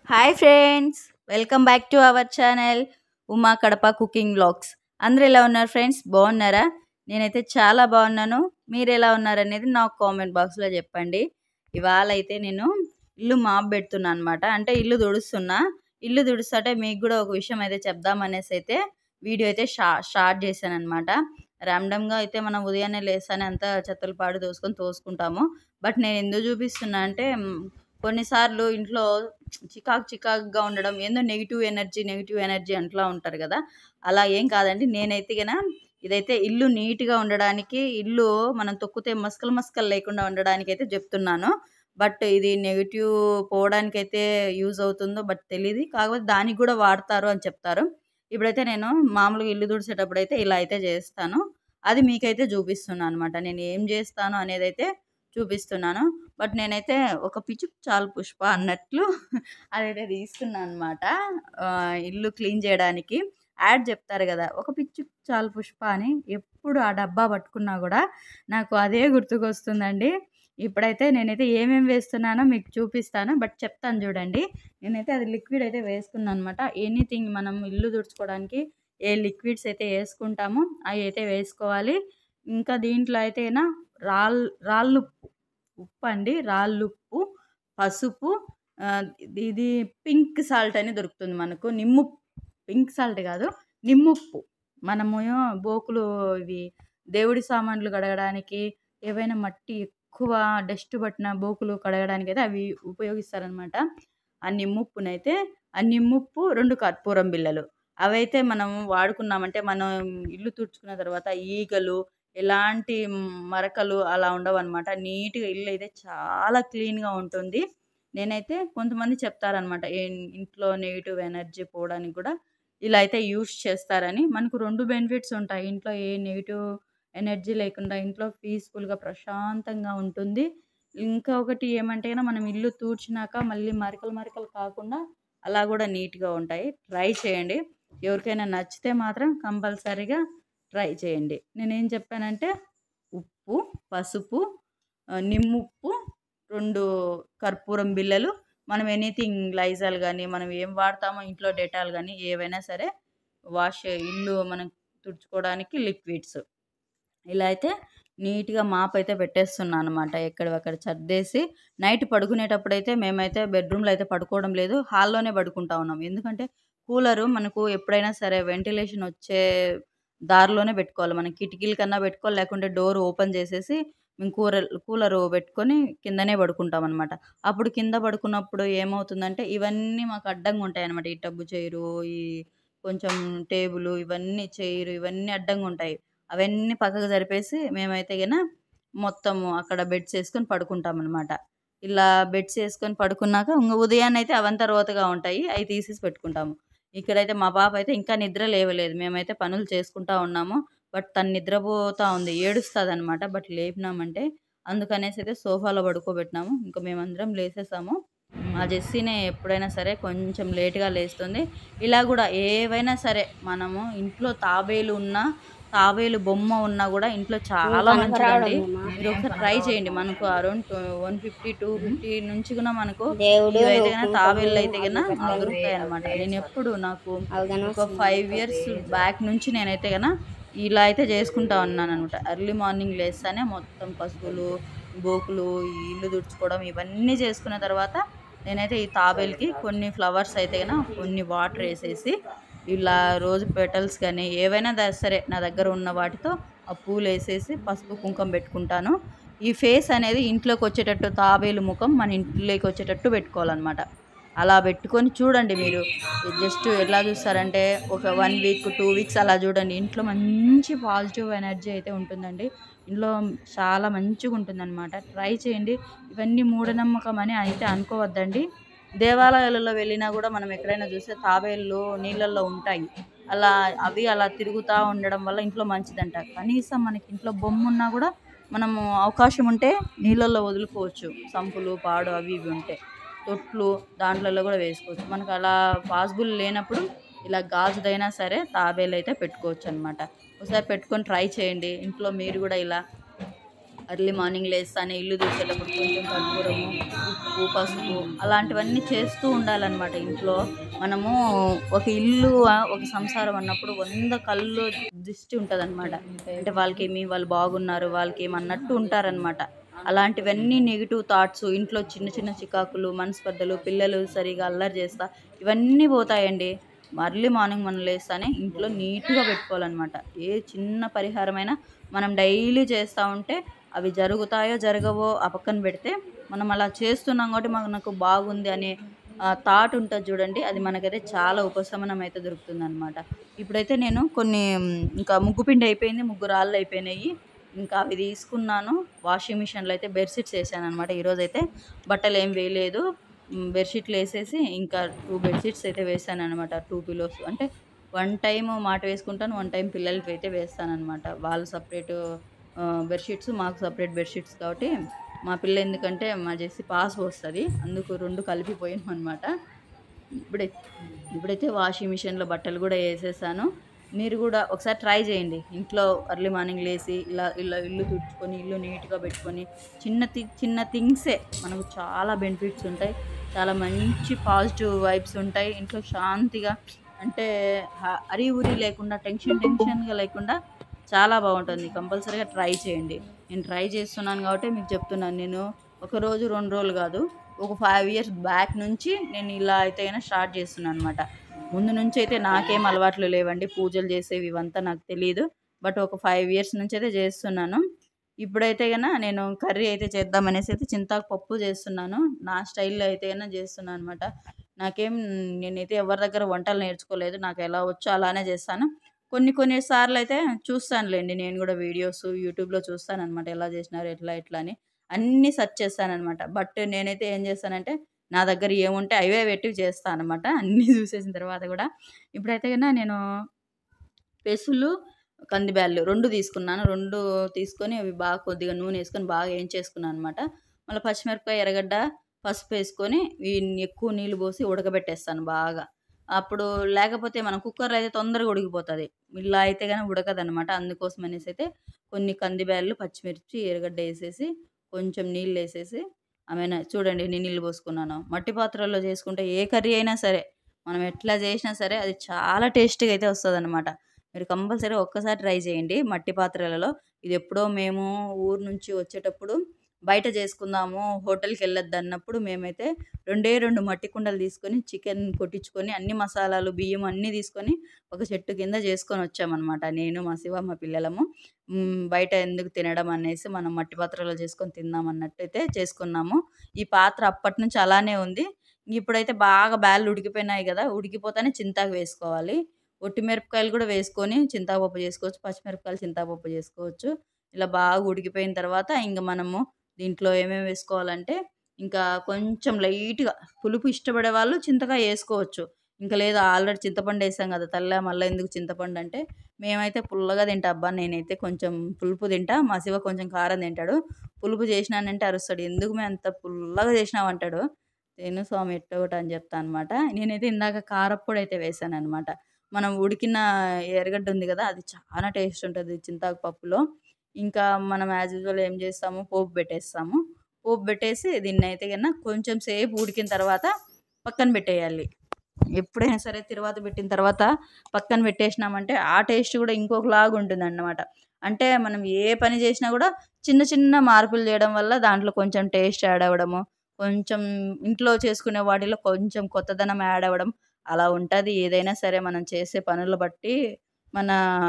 hi friends welcome back to our channel Uma Kadapa cooking blogs అందరూ ఎలా ఉన్నారు ఫ్రెండ్స్ బాగున్నారా నేనైతే చాలా బాగున్నాను మీరు ఎలా ఉన్నారనేది నాకు కామెంట్ బాక్స్లో చెప్పండి ఇవాళ అయితే నేను ఇల్లు మాప్ పెడుతున్నా అనమాట అంటే ఇల్లు తుడుస్తున్నా ఇల్లు తుడుస్తుంటే మీకు కూడా ఒక విషయం అయితే చెప్దామనేసి అయితే వీడియో అయితే షా స్టార్ట్ చేశాను అనమాట ర్యాండమ్గా అయితే మనం ఉదయాన్నే లేస్తానే అంతా చెత్తలు పాడు తోసుకొని తోసుకుంటాము బట్ నేను ఎందుకు చూపిస్తున్నా అంటే మ్, కొన్నిసార్లు ఇంట్లో చికాకు చికాకుగా ఉండడం ఏందో నెగిటివ్ ఎనర్జీ నెగిటివ్ ఎనర్జీ అంట్లా ఉంటారు కదా అలా ఏం కాదండి నేనైతే గన ఇదైతే ఇల్లు నీట్గా ఉండడానికి ఇల్లు మనం తొక్కితే మస్కలు మస్కలు లేకుండా ఉండడానికి అయితే చెప్తున్నాను బట్ ఇది నెగిటివ్ పోవడానికి అయితే యూజ్ అవుతుందో బట్ తెలియదు కాకపోతే దానికి కూడా వాడతారు అని చెప్తారు ఇప్పుడైతే నేను మామూలుగా ఇల్లు తుడిచేటప్పుడు అయితే ఇలా అయితే చేస్తాను అది మీకైతే చూపిస్తున్నాను అనమాట నేను ఏం చేస్తాను అనేది అయితే చూపిస్తున్నాను బట్ నేనైతే ఒక పిచ్చుకు చాలు పుష్ప అన్నట్లు అదైతే తీసుకున్నాను అనమాట ఇల్లు క్లీన్ చేయడానికి యాడ్ చెప్తారు కదా ఒక పిచ్చుకు చాలు పుష్ప అని ఎప్పుడు ఆ డబ్బా పట్టుకున్నా కూడా నాకు అదే గుర్తుకొస్తుందండి ఇప్పుడైతే నేనైతే ఏమేమి వేస్తున్నానో మీకు చూపిస్తాను బట్ చెప్తాను చూడండి నేనైతే అది లిక్విడ్ అయితే వేసుకున్నాను అనమాట ఎనీథింగ్ మనం ఇల్లు తుడుచుకోవడానికి ఏ లిక్విడ్స్ అయితే వేసుకుంటామో అవి అయితే వేసుకోవాలి ఇంకా దీంట్లో అయితే నా రాల్ రాళ్ళుప్పు ఉప్పు అండి రాళ్ళుప్పు పసుపు ఆ, ఇది పింక్ సాల్ట్ అని దొరుకుతుంది మనకు నిమ్ము పింక్ సాల్ట్ కాదు నిమ్ముప్పు మనము బోకులు ఇవి దేవుడి సామాన్లు కడగడానికి ఏవైనా మట్టి ఎక్కువ డస్ట్ పట్టిన బోకులు కడగడానికి అయితే అవి ఉపయోగిస్తారనమాట ఆ నిమ్ముప్పునైతే ఆ నిమ్ముప్పు రెండు కర్పూరం బిళ్ళలు అవైతే మనం వాడుకున్నామంటే మనం ఇల్లు తుడుచుకున్న తర్వాత ఈగలు ఎలాంటి మరకలు అలా ఉండవు అనమాట నీట్గా ఇల్లు అయితే చాలా క్లీన్గా ఉంటుంది నేనైతే కొంతమంది చెప్తారనమాట ఇంట్లో నెగిటివ్ ఎనర్జీ పోవడానికి కూడా ఇలా అయితే యూస్ చేస్తారని మనకు రెండు బెనిఫిట్స్ ఉంటాయి ఇంట్లో ఏ నెగిటివ్ ఎనర్జీ లేకుండా ఇంట్లో పీస్ఫుల్గా ప్రశాంతంగా ఉంటుంది ఇంకా ఒకటి ఏమంటే గనుక మనం ఇల్లు తూడ్చినాక మళ్ళీ మరకలు మరకలు కాకుండా అలా కూడా నీట్గా ఉంటాయి ట్రై చేయండి ఎవరికైనా నచ్చితే మాత్రం కంపల్సరీగా ట్రై చేయండి నేనేం చెప్పానంటే ఉప్పు పసుపు ఆ, నిమ్ముప్పు రెండు కర్పూరం బిళ్ళలు మనం ఎనీథింగ్ లైజాల్ కానీ మనం ఏం వాడతామో ఇంట్లో డెటాల్ కానీ ఏవైనా సరే వాష్ ఇల్లు మనం తుడుచుకోవడానికి లిక్విడ్స్ ఇలా అయితే నీట్గా మాప్ అయితే పెట్టేస్తున్నాను అనమాట ఎక్కడక్కడ సర్దేసి నైట్ పడుకునేటప్పుడు అయితే మేమైతే బెడ్రూమ్లో అయితే పడుకోవడం లేదు హాల్లోనే పడుకుంటా ఉన్నాం ఎందుకంటే కూలరు మనకు ఎప్పుడైనా సరే వెంటిలేషన్ వచ్చే దారిలోనే పెట్టుకోవాలి మనం కిటికీల కన్నా పెట్టుకోవాలి లేకుంటే డోర్ ఓపెన్ చేసేసి మేము కూలర్ కూలర్ పెట్టుకొని కిందనే పడుకుంటాం అనమాట అప్పుడు కింద పడుకున్నప్పుడు ఏమవుతుందంటే ఇవన్నీ మాకు అడ్డంగా ఉంటాయి అనమాట ఈ టబ్బు చైరు ఈ కొంచెం టేబుల్ ఇవన్నీ చైరు ఇవన్నీ అడ్డంగా ఉంటాయి అవన్నీ పక్కకు జరిపేసి మేమైతే గిన మొత్తము అక్కడ బెడ్స్ వేసుకొని పడుకుంటాం అనమాట ఇలా బెడ్స్ వేసుకొని పడుకున్నాక ఇంక ఉదయాన్నే అయితే అవంతా రోతగా ఉంటాయి అవి తీసేసి పెట్టుకుంటాము ఇక్కడైతే మా పాప అయితే ఇంకా నిద్ర లేవలేదు మేమైతే పనులు చేసుకుంటా ఉన్నాము బట్ తను నిద్రపోతా ఉంది ఏడుస్తుంది అనమాట బట్ లేపినామంటే అందుకనేసి అయితే సోఫాలో పడుకోబెట్టినాము ఇంకా మేమందరం లేసేసాము మా జెస్సీనే ఎప్పుడైనా సరే కొంచెం లేట్గా లేస్తుంది ఇలా కూడా ఏవైనా సరే మనము ఇంట్లో తాబేలు ఉన్నా తాబేలు బొమ్మ ఉన్నా కూడా ఇంట్లో చాలా మంచిదండి మీరు ఒకసారి ట్రై చేయండి మనకు around one fifty two fifty నుంచి కూడా మనకు దేవుడు ఇవైతే కన్నా తాబేళ్ళు అయితే కన్నా దొరుకుతాయి అనమాట నేను ఎప్పుడు నాకు ఒక ఫైవ్ ఇయర్స్ బ్యాక్ నుంచి నేనైతే కన్నా ఇలా అయితే చేసుకుంటా ఉన్నాను అనమాట ఎర్లీ మార్నింగ్ లేస్తానే మొత్తం పసుపులు బోకులు ఈ ఇల్లు తుడుచుకోవడం ఇవన్నీ చేసుకున్న తర్వాత నేనైతే ఈ తాబేల్కి కొన్ని ఫ్లవర్స్ అయితే కన్నా కొన్ని వాటర్ వేసేసి ఇలా రోజు పెటల్స్ కానీ ఏవైనా దా- సరే నా దగ్గర ఉన్న వాటితో ఆ పూలు వేసేసి పసుపు కుంకుమ పెట్టుకుంటాను ఈ ఫేస్ అనేది ఇంట్లోకి వచ్చేటట్టు తాబేలు ముఖం మన ఇంట్లోకి వచ్చేటట్టు పెట్టుకోవాలన్నమాట అలా పెట్టుకొని చూడండి మీరు జస్ట్ ఎలా చూస్తారంటే ఒక వన్ వీక్ టూ వీక్స్ అలా చూడండి ఇంట్లో మంచి పాజిటివ్ ఎనర్జీ అయితే ఉంటుందండి ఇంట్లో చాలా మంచిగా ఉంటుందన్నమాట ట్రై చేయండి ఇవన్నీ మూఢనమ్మకం అని అయితే అనుకోవద్దండి దేవాలయాలలో వెళ్ళినా కూడా మనం ఎక్కడైనా చూస్తే తాబేళ్ళు నీళ్ళల్లో ఉంటాయి అలా అవి అలా తిరుగుతూ ఉండడం వల్ల ఇంట్లో మంచిదంట కనీసం మనకి ఇంట్లో బొమ్మ ఉన్నా కూడా మనము అవకాశం ఉంటే నీళ్ళల్లో వదులుకోవచ్చు సంపులు పాడు అవి ఇవి ఉంటాయి తొట్లు దాంట్లలో కూడా వేసుకోవచ్చు మనకు అలా పాసిబుల్ లేనప్పుడు ఇలా గాజుదైనా సరే తాబేలు అయితే పెట్టుకోవచ్చు అనమాట ఒకసారి పెట్టుకొని ట్రై చేయండి ఇంట్లో మీరు కూడా ఇలా ఎర్లీ మార్నింగ్ లేస్తానే ఇల్లు చూసేటప్పుడు కొంచెం కర్పూరము ఉప్పు పసుపు అలాంటివన్నీ చేస్తూ ఉండాలన్నమాట ఇంట్లో మనము ఒక ఇల్లు ఆ, ఒక సంసారం అన్నప్పుడు వంద కళ్ళు దృష్టి ఉంటుంది అనమాట అంటే వాళ్ళకి ఏమి వాళ్ళు బాగున్నారు వాళ్ళకి ఏమి అన్నట్టు ఉంటారనమాట అలాంటివన్నీ నెగిటివ్ థాట్స్ ఇంట్లో చిన్న చిన్న చికాకులు మనస్పర్ధలు పిల్లలు సరిగా అల్లరి చేస్తా ఇవన్నీ పోతాయండి మర్లీ మార్నింగ్ మనం లేస్తానే ఇంట్లో నీట్గా పెట్టుకోవాలన్నమాట ఏ చిన్న పరిహారమైనా మనం డైలీ చేస్తూ ఉంటే అవి జరుగుతాయో జరగవో ఆ పక్కన పెడితే మనం అలా చేస్తున్నాం కాబట్టి మనకు బాగుంది అనే థాట్ ఉంటుంది చూడండి అది మనకైతే చాలా ఉపశమనం అయితే దొరుకుతుంది అనమాట ఇప్పుడైతే నేను కొన్ని మ్, ఇంకా ముగ్గు పిండి అయిపోయింది ముగ్గు రాళ్ళు అయిపోయినాయి ఇంకా అవి తీసుకున్నాను వాషింగ్ మిషన్లో అయితే బెడ్షీట్స్ వేసాను అనమాట ఈరోజు అయితే బట్టలు ఏం వేయలేదు మ్, బెడ్షీట్లు వేసేసి ఇంకా టూ బెడ్షీట్స్ అయితే వేసాను అనమాట టూ పిలోస్ అంటే వన్ టైం మాట వేసుకుంటాను వన్ టైం పిల్లలకి అయితే వేస్తాను అనమాట వాళ్ళు సపరేట్ బెడ్షీట్స్ మాకు సపరేట్ బెడ్షీట్స్ కాబట్టి మా పిల్ల ఎందుకంటే మా చేసి పాస్ వస్తుంది అందుకు రెండు కలిపిపోయాం అనమాట ఇప్పుడే ఇప్పుడైతే వాషింగ్ మిషన్లో బట్టలు కూడా వేసేసాను మీరు కూడా ఒకసారి ట్రై చేయండి ఇంట్లో ఎర్లీ మార్నింగ్ లేచి ఇలా ఇలా ఇల్లు తుడుచుకొని ఇల్లు నీట్గా పెట్టుకొని చిన్న థి చిన్న థింగ్సే మనకు చాలా బెనిఫిట్స్ ఉంటాయి చాలా మంచి పాజిటివ్ వైబ్స్ ఉంటాయి ఇంట్లో శాంతిగా అంటే హ- అరి ఉరి లేకుండా టెన్షన్ టెన్షన్గా లేకుండా చాలా బాగుంటుంది కంపల్సరీగా ట్రై చేయండి నేను ట్రై చేస్తున్నాను కాబట్టి మీకు చెప్తున్నాను నేను ఒక రోజు రెండు రోజులు కాదు ఒక ఫైవ్ ఇయర్స్ బ్యాక్ నుంచి నేను ఇలా అయితే అయినా స్టార్ట్ చేస్తున్నాను అనమాట ముందు నుంచి అయితే నాకేం అలవాట్లు లేవండి పూజలు చేసేవి ఇవంతా నాకు తెలియదు బట్ ఒక ఫైవ్ ఇయర్స్ నుంచి అయితే చేస్తున్నాను ఇప్పుడైతే కన్నా నేను కర్రీ అయితే చేద్దామనేసి అయితే చింతాకు పప్పు చేస్తున్నాను నా స్టైల్లో అయితే కన్నా చేస్తున్నాను అనమాట నాకేం నేనైతే ఎవరి దగ్గర వంటలు నేర్చుకోలేదు నాకు ఎలా వచ్చో అలానే చేస్తాను కొన్ని కొన్ని సార్లు అయితే చూస్తానులేండి నేను కూడా వీడియోస్ యూట్యూబ్లో చూస్తాను అనమాట ఎలా చేసినారు ఎట్లా ఎట్లా అని అన్నీ సెర్చ్ చేస్తాను అనమాట బట్ నేనైతే ఏం చేస్తానంటే నా దగ్గర ఏముంటే అవే పెట్టి చేస్తాను అనమాట అన్నీ చూసేసిన తర్వాత కూడా ఇప్పుడైతే కన్నా నేను పెసులు కందిబ్యాళ్ళు రెండు తీసుకున్నాను రెండు తీసుకొని అవి బాగా కొద్దిగా నూనె వేసుకొని బాగా ఏం చేసుకున్నాను అనమాట మళ్ళీ పచ్చిమిరపకాయ ఎర్రగడ్డ పసుపు వేసుకొని ఈ ఎక్కువ నీళ్ళు పోసి ఉడకబెట్టేస్తాను బాగా అప్పుడు లేకపోతే మనం కుక్కర్లో అయితే తొందరగా ఉడికిపోతుంది ఇలా అయితే కానీ ఉడకదనమాట అందుకోసం అనేసి అయితే కొన్ని కందిబ్యాళ్ళు పచ్చిమిర్చి ఎర్రగడ్డ వేసేసి కొంచెం నీళ్ళు వేసేసి ఆమె చూడండి నేను నీళ్ళు పోసుకున్నాను మట్టి పాత్రలో చేసుకుంటే ఏ కర్రీ అయినా సరే మనం ఎట్లా చేసినా సరే అది చాలా టేస్టీగా అయితే వస్తుంది అనమాట మీరు కంపల్సరీ ఒక్కసారి ట్రై చేయండి మట్టి పాత్రలలో ఇది ఎప్పుడో మేము ఊరు నుంచి వచ్చేటప్పుడు బయట చేసుకుందాము హోటల్కి వెళ్ళొద్దు అన్నప్పుడు మేమైతే రెండే రెండు మట్టి కుండలు తీసుకొని చికెన్ కొట్టించుకొని అన్ని మసాలాలు బియ్యం అన్నీ తీసుకొని ఒక చెట్టు కింద చేసుకొని వచ్చామన్నమాట నేను మా శివ మా పిల్లలము మ్, బయట ఎందుకు తినడం అనేసి మనం మట్టి పాత్రలో చేసుకొని తిందాం అన్నట్టయితే చేసుకున్నాము ఈ పాత్ర అప్పటి నుంచి అలానే ఉంది ఇప్పుడైతే బాగా బ్యాళ్ళు ఉడికిపోయినాయి కదా ఉడికిపోతానే చింతాకు వేసుకోవాలి ఒట్టి మిరపకాయలు కూడా వేసుకొని చింతాపప్పు చేసుకోవచ్చు పచ్చిమిరపకాయలు చింతాపప్పు చేసుకోవచ్చు ఇలా బాగా ఉడికిపోయిన తర్వాత ఇంకా మనము దీంట్లో ఏమేమి వేసుకోవాలంటే ఇంకా కొంచెం లైట్గా పులుపు ఇష్టపడే వాళ్ళు చింతకాయ వేసుకోవచ్చు ఇంకా లేదు ఆల్రెడీ చింతపండు వేసాం కదా తల్ల మళ్ళీ ఎందుకు చింతపండు అంటే మేమైతే పుల్లగా తింటా అబ్బా నేనైతే కొంచెం పులుపు తింటా మా శివ కొంచెం కారం తింటాడు పులుపు చేసినానంటే అరుస్తాడు ఎందుకు మేము అంత పుల్లగా చేసినావు అంటాడు తిను స్వామి ఎట్టొకటి అని చెప్తా అనమాట నేనైతే ఇందాక కారప్పొడి అయితే వేసాను అనమాట మనం ఉడికిన ఎర్రగడ్డ ఉంది కదా అది చాలా టేస్ట్ ఉంటుంది చింతాకు పప్పులో ఇంకా మనం యాజ్ యూజువల్ ఏం చేస్తాము పోపు పెట్టేస్తాము పోపు పెట్టేసి దీన్ని అయితే కన్నా కొంచెం సేపు ఉడికిన తర్వాత పక్కన పెట్టేయాలి ఎప్పుడైనా సరే తిరువాత పెట్టిన తర్వాత పక్కన పెట్టేసినామంటే ఆ టేస్ట్ కూడా ఇంకొకలాగా ఉంటుంది అన్నమాట అంటే మనం ఏ పని చేసినా కూడా చిన్న చిన్న మార్పులు చేయడం వల్ల దాంట్లో కొంచెం టేస్ట్ యాడ్ అవ్వడము కొంచెం ఇంట్లో చేసుకునే వాటిలో కొంచెం కొత్తదనం యాడ్ అవ్వడం అలా ఉంటుంది ఏదైనా సరే మనం చేసే పనులు బట్టి మన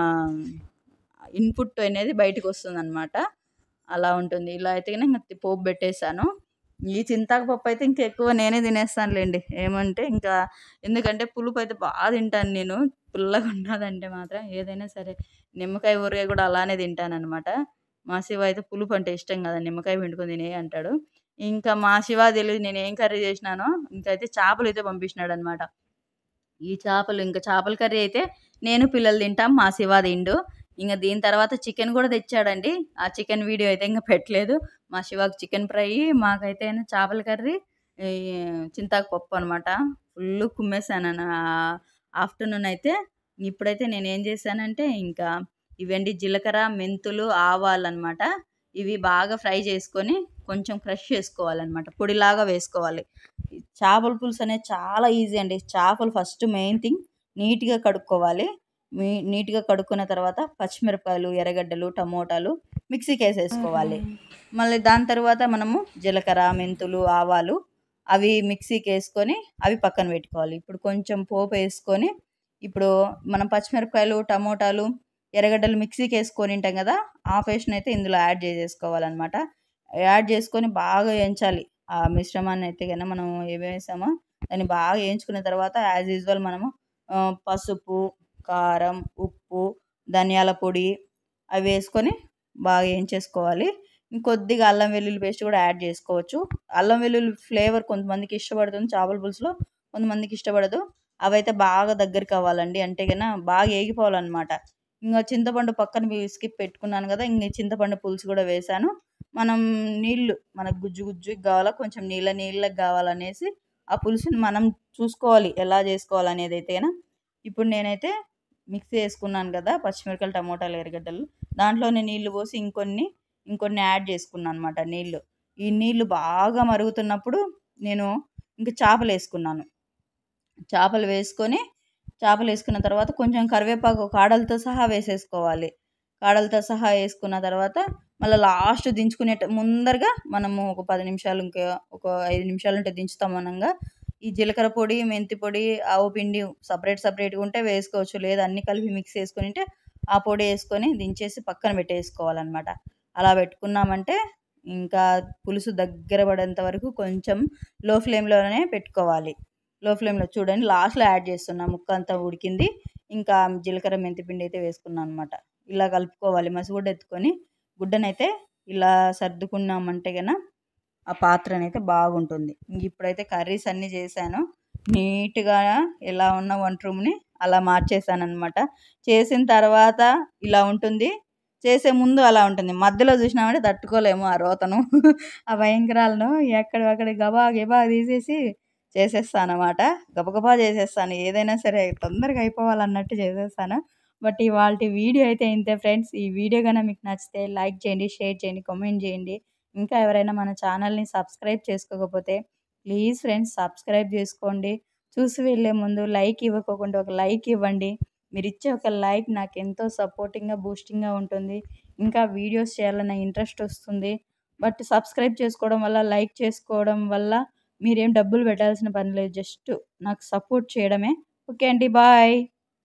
ఇన్పుట్ అనేది బయటకు వస్తుందన్నమాట అలా ఉంటుంది ఇలా అయితే కనుక ఇంకా పోపు పెట్టేశాను ఈ చింతాకు పప్పు అయితే ఇంకా ఎక్కువ నేనే తినేస్తానులేండి ఏమంటే ఇంకా ఎందుకంటే పులుపు అయితే బాగా తింటాను నేను పుల్లగా ఉన్నదంటే మాత్రం ఏదైనా సరే నిమ్మకాయ ఊరగాయ కూడా అలానే తింటాను అనమాట మా శివ అయితే పులుపు అంటే ఇష్టం కదా నిమ్మకాయ పిండుకొని తినే అంటాడు ఇంకా మా శివ తెలియదు నేను ఏం కర్రీ చేసినానో ఇంకైతే చేపలు అయితే పంపించినాడు అనమాట ఈ చేపలు ఇంకా చేపల కర్రీ అయితే నేను పిల్లలు తింటాం మా శివ తిండు ఇంకా దీని తర్వాత చికెన్ కూడా తెచ్చాడండి ఆ చికెన్ వీడియో అయితే ఇంకా పెట్టలేదు మా శివాకి చికెన్ ఫ్రై మాకైతే చేపల కర్రీ ఈ చింతాకు పప్పు అనమాట ఫుల్ కుమ్మేశాను ఆఫ్టర్నూన్ అయితే ఇప్పుడైతే నేను ఏం చేశానంటే ఇంకా ఇవండి జీలకర్ర మెంతులు ఆవాలు అనమాట ఇవి బాగా ఫ్రై చేసుకొని కొంచెం క్రష్ చేసుకోవాలన్నమాట పొడిలాగా వేసుకోవాలి చేపల పులుసు అనేది చాలా ఈజీ అండి చేపలు ఫస్ట్ మెయిన్ థింగ్ నీట్గా కడుక్కోవాలి మీ నీట్గా కడుక్కున్న తర్వాత పచ్చిమిరపకాయలు ఎర్రగడ్డలు టమోటాలు మిక్సీకి వేసేసుకోవాలి మళ్ళీ దాని తర్వాత మనము జీలకర్ర మెంతులు ఆవాలు అవి మిక్సీకి వేసుకొని అవి పక్కన పెట్టుకోవాలి ఇప్పుడు కొంచెం పోపు వేసుకొని ఇప్పుడు మనం పచ్చిమిరపకాయలు టమోటాలు ఎర్రగడ్డలు మిక్సీకి వేసుకొని ఉంటాం కదా ఆ పేస్ట్ని అయితే ఇందులో యాడ్ చేసేసుకోవాలన్నమాట యాడ్ చేసుకొని బాగా వేయించాలి ఆ మిశ్రమాన్ని అయితే కన్నా మనం ఏమి వేసామో దాన్ని బాగా వేయించుకున్న తర్వాత యాజ్ యూజువల్ మనము ఆ, పసుపు కారం ఉప్పు ధనియాల పొడి అవి వేసుకొని బాగా వేయించేసుకోవాలి ఇంకొద్దిగా అల్లం వెల్లుల్లి పేస్ట్ కూడా యాడ్ చేసుకోవచ్చు అల్లం వెల్లుల్లి ఫ్లేవర్ కొంతమందికి ఇష్టపడుతుంది చేపల పులుసులో కొంతమందికి ఇష్టపడదు అవైతే బాగా దగ్గరికి అవ్వాలండి అంటే కన్నా బాగా ఏగిపోవాలన్నమాట ఇంకా చింతపండు పక్కన స్కిప్ పెట్టుకున్నాను కదా ఇంక చింతపండు పులుసు కూడా వేసాను మనం నీళ్ళు మనకు గుజ్జు గుజ్జు కావాలా కొంచెం నీళ్ళ నీళ్ళకి కావాలనేసి ఆ పులుసుని మనం చూసుకోవాలి ఎలా చేసుకోవాలనేది అయితేనా ఇప్పుడు నేనైతే మిక్సీ వేసుకున్నాను కదా పచ్చిమిరపకాయలు టమోటాలు ఎర్రగడ్డలు దాంట్లోనే నీళ్లు పోసి ఇంకొన్ని ఇంకొన్ని యాడ్ చేసుకున్నాను అనమాట నీళ్లు ఈ నీళ్లు బాగా మరుగుతున్నప్పుడు నేను ఇంకా చేపలు వేసుకున్నాను చేపలు వేసుకొని చేపలు వేసుకున్న తర్వాత కొంచెం కరివేపాకు కాడలతో సహా వేసేసుకోవాలి కాడలతో సహా వేసుకున్న తర్వాత మళ్ళీ లాస్ట్ దించుకునే ముందరగా మనము ఒక పది నిమిషాలు ఇంకా ఒక ఐదు నిమిషాలు ఉంటే దించుతాం అనంగా ఈ జీలకర్ర పొడి మెంతి పొడి ఆవు పిండి సపరేట్ సపరేట్గా ఉంటే వేసుకోవచ్చు లేదా అన్ని కలిపి మిక్స్ చేసుకొని ఉంటే ఆ పొడి వేసుకొని దించేసి పక్కన పెట్టేసుకోవాలన్నమాట అలా పెట్టుకున్నామంటే ఇంకా పులుసు దగ్గర పడేంత వరకు కొంచెం లో ఫ్లేమ్లోనే పెట్టుకోవాలి లో ఫ్లేమ్లో చూడండి లాస్ట్లో యాడ్ చేస్తున్నా ముక్క అంతా ఉడికింది ఇంకా జీలకర్ర మెంతి పిండి అయితే వేసుకున్నాను అనమాట ఇలా కలుపుకోవాలి మసిగుడ్డ ఎత్తుకొని గుడ్డనైతే ఇలా సర్దుకున్నామంటే గన ఆ పాత్రనైతే బాగుంటుంది ఇంక ఇప్పుడైతే కర్రీస్ అన్నీ చేశాను నీట్గా ఎలా ఉన్న వంట రూమ్ని అలా మార్చేసాను అనమాట చేసిన తర్వాత ఇలా ఉంటుంది చేసే ముందు అలా ఉంటుంది మధ్యలో చూసినామంటే తట్టుకోలేము ఆ రోతను ఆ భయంకరాలను ఎక్కడక్కడ గబా గబా తీసేసి చేసేస్తాను అనమాట గబగబా చేసేస్తాను ఏదైనా సరే తొందరగా అయిపోవాలన్నట్టు చేసేస్తాను బట్ ఇవాళ వీడియో అయితే ఇంతే ఫ్రెండ్స్ ఈ వీడియో కనుక మీకు నచ్చితే లైక్ చేయండి షేర్ చేయండి కామెంట్ చేయండి ఇంకా ఎవరైనా మన ఛానల్ని సబ్స్క్రైబ్ చేసుకోకపోతే ప్లీజ్ ఫ్రెండ్స్ సబ్స్క్రైబ్ చేసుకోండి చూసి వెళ్ళే ముందు లైక్ ఇవ్వకోకుండా ఒక లైక్ ఇవ్వండి మీరు ఇచ్చే ఒక లైక్ నాకు ఎంతో సపోర్టింగ్గా బూస్టింగ్గా ఉంటుంది ఇంకా వీడియోస్ చేయాలన్న ఇంట్రెస్ట్ వస్తుంది బట్ సబ్స్క్రైబ్ చేసుకోవడం వల్ల లైక్ చేసుకోవడం వల్ల మీరేం డబ్బులు పెట్టాల్సిన పని లేదు జస్ట్ నాకు సపోర్ట్ చేయడమే ఓకే అండి బాయ్